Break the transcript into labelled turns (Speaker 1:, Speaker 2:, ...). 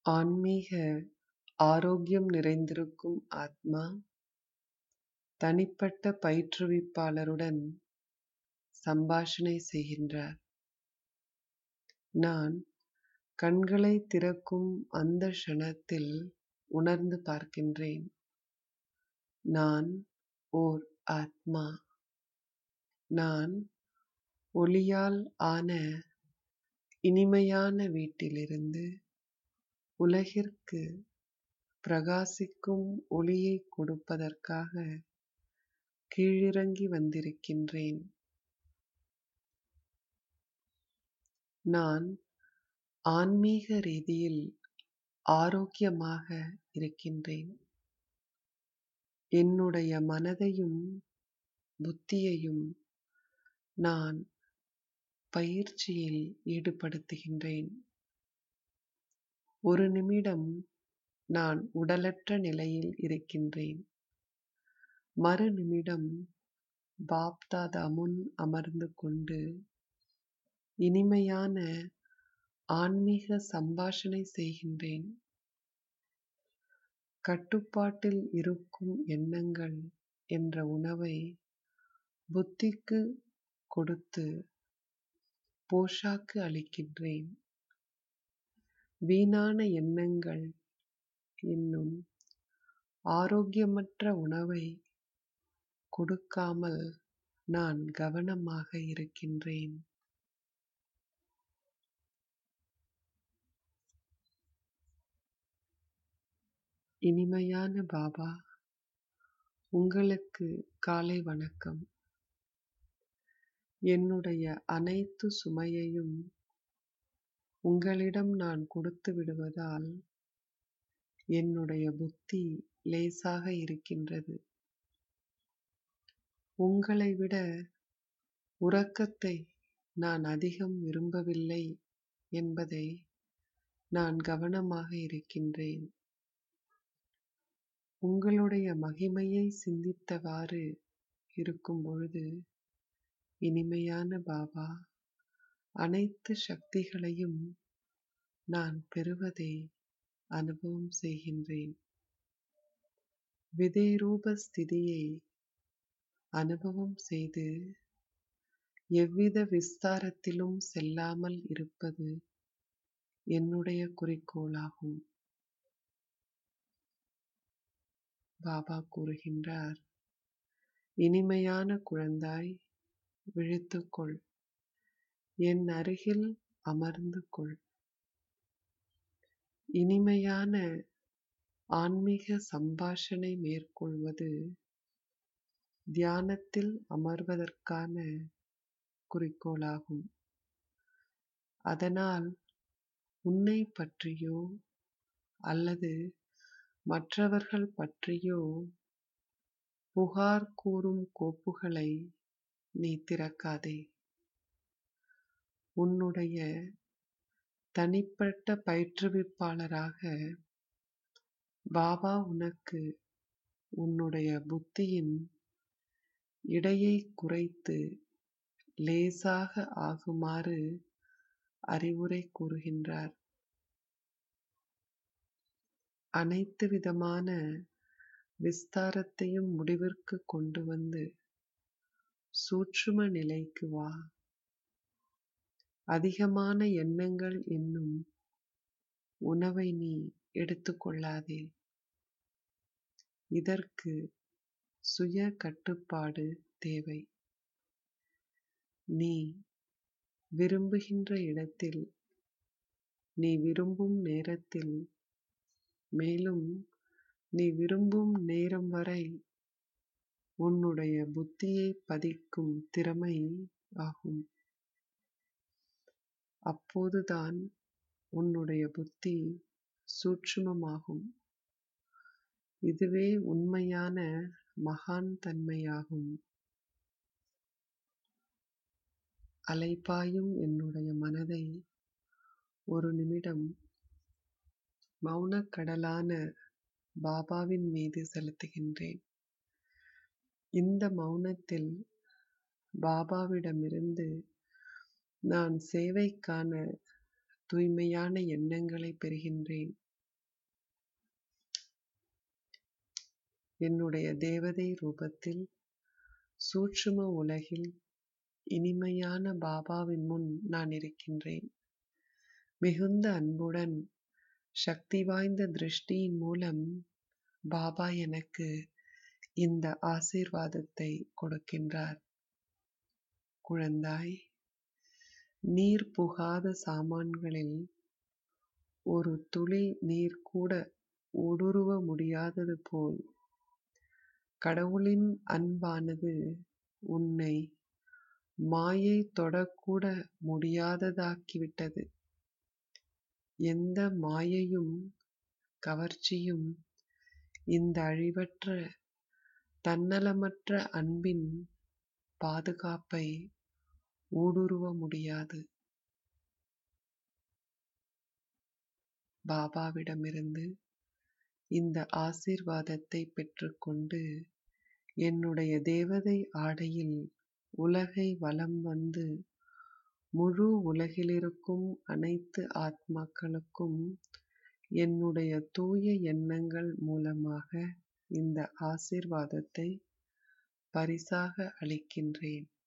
Speaker 1: ஆன்மீக ஆரோக்கியம் நிறைந்திருக்கும் ஆத்மா தனிப்பட்ட பயிற்றுவிப்பாளருடன் சம்பாஷணை செய்கின்றார் நான் கண்களை திறக்கும் அந்த க்ஷணத்தில் உணர்ந்து பார்க்கின்றேன் நான் ஓர் ஆத்மா நான் ஒளியால் ஆன இனிமையான வீட்டிலிருந்து உலகிற்கு பிரகாசிக்கும் ஒளியை கொடுப்பதற்காக கீழிறங்கி வந்திருக்கின்றேன் நான் ஆன்மீக ரீதியில் ஆரோக்கியமாக இருக்கின்றேன் என்னுடைய மனதையும் புத்தியையும் நான் பயிற்சியில் ஈடுபடுத்துகின்றேன் ஒரு நிமிடம் நான் உடலற்ற நிலையில் இருக்கின்றேன் மறு நிமிடம் பாப்தாதா முன் அமர்ந்து கொண்டு இனிமையான ஆன்மீக சம்பாஷணை செய்கின்றேன் கட்டுப்பாட்டில் இருக்கும் எண்ணங்கள் என்ற உணவை புத்திக்கு கொடுத்து போஷாக்கு அளிக்கின்றேன் வீணான எண்ணங்கள் என்னும் ஆரோக்கியமற்ற உணவை கொடுக்காமல் நான் கவனமாக இருக்கின்றேன் இனிமையான பாபா உங்களுக்கு காலை வணக்கம் என்னுடைய அனைத்து சுமையையும் உங்களிடம் நான் கொடுத்து விடுவதால் என்னுடைய புத்தி லேசாக இருக்கின்றது உங்களை விட உறக்கத்தை நான் அதிகம் விரும்பவில்லை என்பதை நான் கவனமாக இருக்கின்றேன் உங்களுடைய மகிமையை சிந்தித்தவாறு இருக்கும் பொழுது இனிமையான பாபா அனைத்து சக்திகளையும் நான் பெறுவதை அனுபவம் செய்கின்றேன் விதேரூப ஸ்திதியை அனுபவம் செய்து எவ்வித விஸ்தாரத்திலும் செல்லாமல் இருப்பது என்னுடைய குறிக்கோளாகும் பாபா கூறுகின்றார் இனிமையான குழந்தாய் விழித்துக்கொள் என் அருகில் அமர்ந்து கொள் இனிமையான ஆன்மீக சம்பாஷணை மேற்கொள்வது தியானத்தில் அமர்வதற்கான குறிக்கோளாகும் அதனால் உன்னை பற்றியோ அல்லது மற்றவர்கள் பற்றியோ புகார் கூறும் கோப்புகளை நீ திறக்காதே உன்னுடைய தனிப்பட்ட பயிற்றுவிப்பாளராக பாபா உனக்கு உன்னுடைய புத்தியின் இடையை குறைத்து லேசாக ஆகுமாறு அறிவுரை கூறுகின்றார் அனைத்து விதமான விஸ்தாரத்தையும் முடிவிற்கு கொண்டு வந்து சூட்சும நிலைக்கு வா அதிகமான எண்ணங்கள் என்னும் உணவை நீ எடுத்துக்கொள்ளாதே இதற்கு சுய கட்டுப்பாடு தேவை நீ விரும்புகின்ற இடத்தில் நீ விரும்பும் நேரத்தில் மேலும் நீ விரும்பும் நேரம் வரை உன்னுடைய புத்தியை பதிக்கும் திறமை ஆகும் அப்போதுதான் உன்னுடைய புத்தி சூட்சுமமாகும் இதுவே உண்மையான மகான் தன்மையாகும் அலைபாயும் என்னுடைய மனதை ஒரு நிமிடம் மௌனக்கடலான பாபாவின் மீது செலுத்துகின்றேன் இந்த மௌனத்தில் பாபாவிடமிருந்து நான் சேவைக்கான தூய்மையான எண்ணங்களை பெறுகின்றேன் என்னுடைய தேவதை ரூபத்தில் சூட்சும உலகில் இனிமையான பாபாவின் முன் நான் இருக்கின்றேன் மிகுந்த அன்புடன் சக்தி வாய்ந்த திருஷ்டியின் மூலம் பாபா எனக்கு இந்த ஆசீர்வாதத்தை கொடுக்கின்றார் குழந்தாய் நீர் புகாத சாமான்களில் ஒரு துளி நீர் கூட ஊடுருவ முடியாதது போல் கடவுளின் அன்பானது உன்னை மாயை தொடக்கூட முடியாததாக்கிவிட்டது எந்த மாயையும் கவர்ச்சியும் இந்த அழிவற்ற தன்னலமற்ற அன்பின் பாதுகாப்பை ஊடுருவ முடியாது பாபாவிடமிருந்து இந்த ஆசீர்வாதத்தை பெற்றுக்கொண்டு என்னுடைய தேவதை ஆடையில் உலகை வலம் வந்து முழு உலகிலிருக்கும் அனைத்து ஆத்மாக்களுக்கும் என்னுடைய தூய எண்ணங்கள் மூலமாக இந்த ஆசீர்வாதத்தை பரிசாக அளிக்கின்றேன்